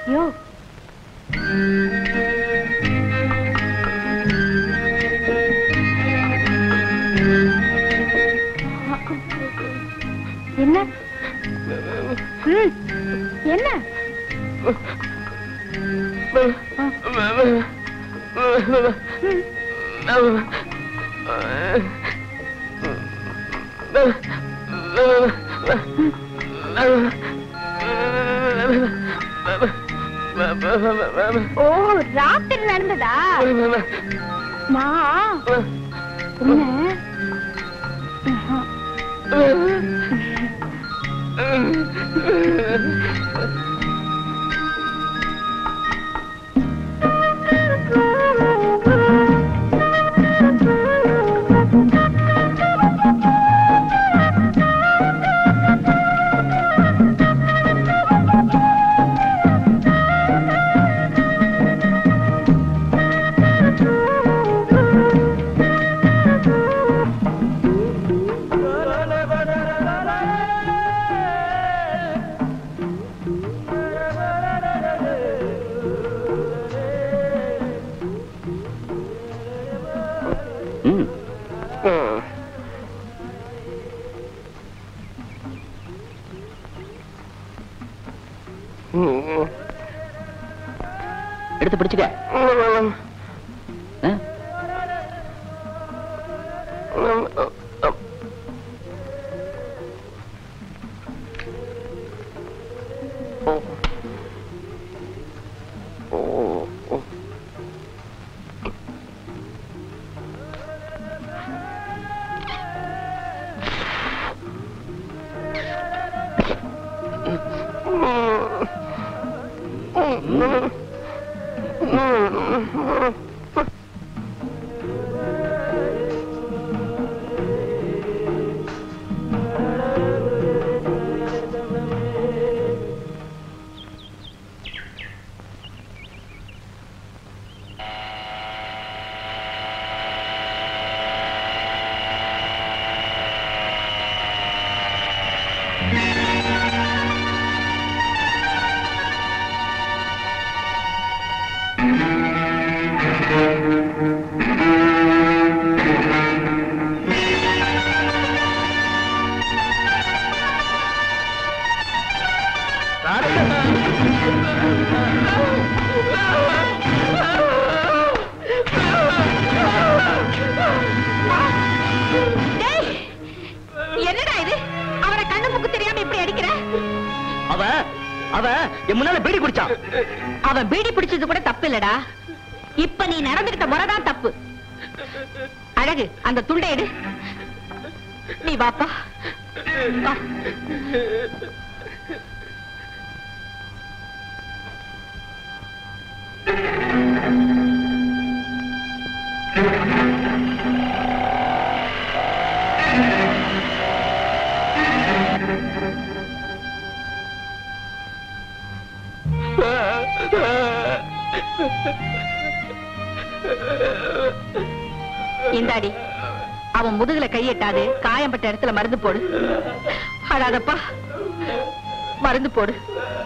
யோ என்ன ம், என்ன ஓ ராத்திரி நடந்ததா நான் உன்னை ம் எடுத்து பிடிச்சுக்க ஆ? டேய், என்னடா இது அவனை கண்ணு முக்கு தெரியாம இப்படி அடிக்கிற அவ அவ என் முன்னால பீடி குடிச்சான் அவன் பீடி பிடிச்சது கூட தப்பு இல்லடா இப்ப நீ நடந்துகிட்ட முறைதான் தப்பு அழகு அந்த துண்டை எடு நீ வாப்பா வா. இந்தாடி அவன் முதுகுல கையெட்டாது காயம்பட்ட இடத்துல மருந்து போடு அடாதப்பா மருந்து போடு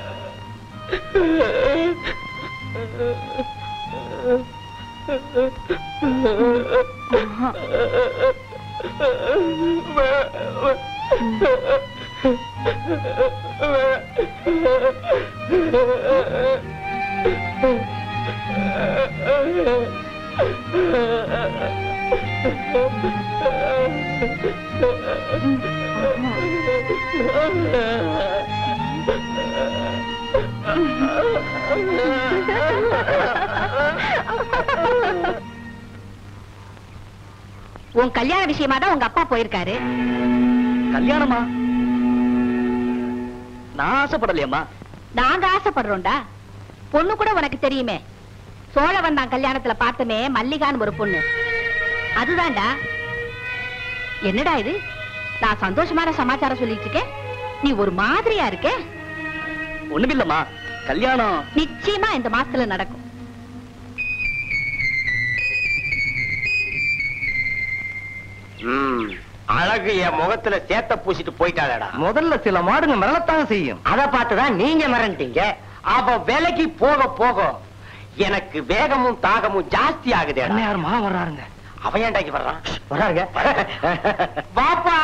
உன் கல்யாண விஷயமா தான் உங்க அப்பா போயிருக்காரு கல்யாணமா நான் ஆசைப்படலையம்மா நாங்க ஆசைப்படுறோம்டா பொண்ணு கூட உனக்கு தெரியுமே சோழ வந்தான் கல்யாணத்துல பார்த்தமே மல்லிகான்னு ஒரு பொண்ணு அதுதான்டா என்னடா இது நான் சந்தோஷமான சமாச்சாரம் சொல்லிட்டு இருக்கேன் நீ ஒரு மாதிரியா இருக்க ஒண்ணுமில்லம்மா கல்யாணம் நிச்சயமா இந்த மாசத்துல நடக்கும் ம், அழகு என் முகத்துல சேத்த பூசிட்டு போயிட்டாளடா முதல்ல சில மாடுங்க மிரளத்தாங்க செய்யும் அத பார்த்துதான் நீங்க மிரண்டீங்க அவ விலைக்கு போக போக எனக்கு வேகமும் தாகமும் ஜாஸ்தி ஆகுது யார் மா வர்றாருங்க அவன் ஏன்டாக்கி வர்றான் வர்றாருங்க வாப்பா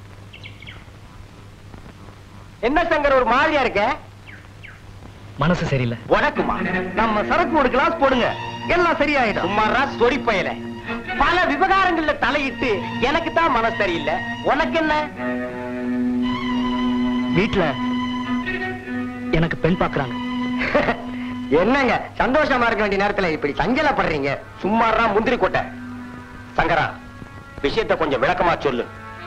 என்ன சங்கர் ஒரு மாதிரியா இருக்க மனசு சரியில்லை உனக்குமா நம்ம சரக்கு ஒரு கிளாஸ் போடுங்க எல்லாம் சரியாயிடும் சும்மாரா சொறி பயல பல விவகாரங்கள்ல தலையிட்டு எனக்கு தான் மனசு சரியில்லை உனக்கு என்ன வீட்டுல எனக்கு பெண் பாக்குறாங்க என்னங்க சந்தோஷமா இருக்க வேண்டிய நேரத்துல இப்படி சஞ்சலப்படுறீங்க சும்மாரா முந்திரி கொட்டை சங்கரா விஷயத்தை கொஞ்சம் விளக்கமா சொல்லு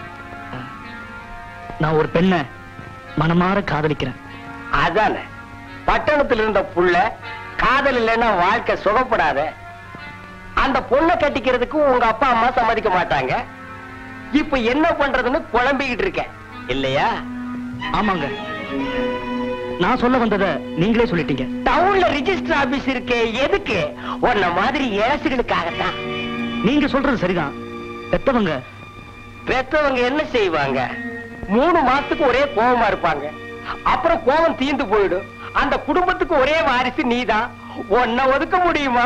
நான் ஒரு பெண்ணை மனமாற காதலிக்கிறேன் அதானே பட்டணத்துல இருந்த புள்ள காதல் இல்லைன்னா வாழ்க்கை சுகப்படாத அந்த பொண்ணை கட்டிக்கிறதுக்கு உங்க அப்பா அம்மா சம்மதிக்க மாட்டாங்க இப்ப என்ன பண்றதுன்னு குழம்பிக்கிட்டு இருக்க இல்லையா ஆமாங்க நான் சொல்ல வந்ததை நீங்களே சொல்லிட்டீங்க டவுன்ல ரிஜிஸ்டர் ஆபீஸ் இருக்கே எதுக்கு உன்ன மாதிரி ஏசுகளுக்காகத்தான் நீங்க சொல்றது சரிதான் பெத்தவங்க பெத்தவங்க என்ன செய்வாங்க மூணு மாசத்துக்கு ஒரே கோவமா இருப்பாங்க அப்புறம் கோவம் தீந்து போயிடும் அந்த குடும்பத்துக்கு ஒரே வாரிசு நீதான் உன்னை ஒதுக்க முடியுமா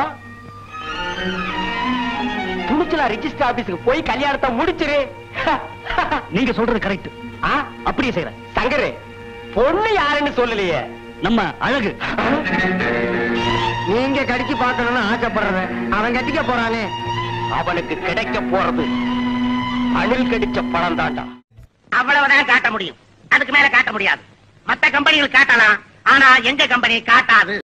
துணிச்சலா ரிஜிஸ்டர் ஆபீஸுக்கு போய் கல்யாணத்தை முடிச்சிரு நீங்க சொல்றது கரெக்ட் ஆ, அப்படியே செய்யறேன் சங்கரு பொண்ணு யாருன்னு சொல்லலையே நம்ம அழகு நீங்க கடிச்சு பார்க்கணும்னு ஆசைப்படுறத அவன் கட்டிக்க போறானே அவனுக்கு கிடைக்க போறது அணில் கடிச்ச பணம் தாண்டா அவ்வளவுதான் காட்ட முடியும் அதுக்கு மேல காட்ட முடியாது மத்த கம்பெனிகள் காட்டலாம் ஆனா எங்க கம்பெனி காட்டாது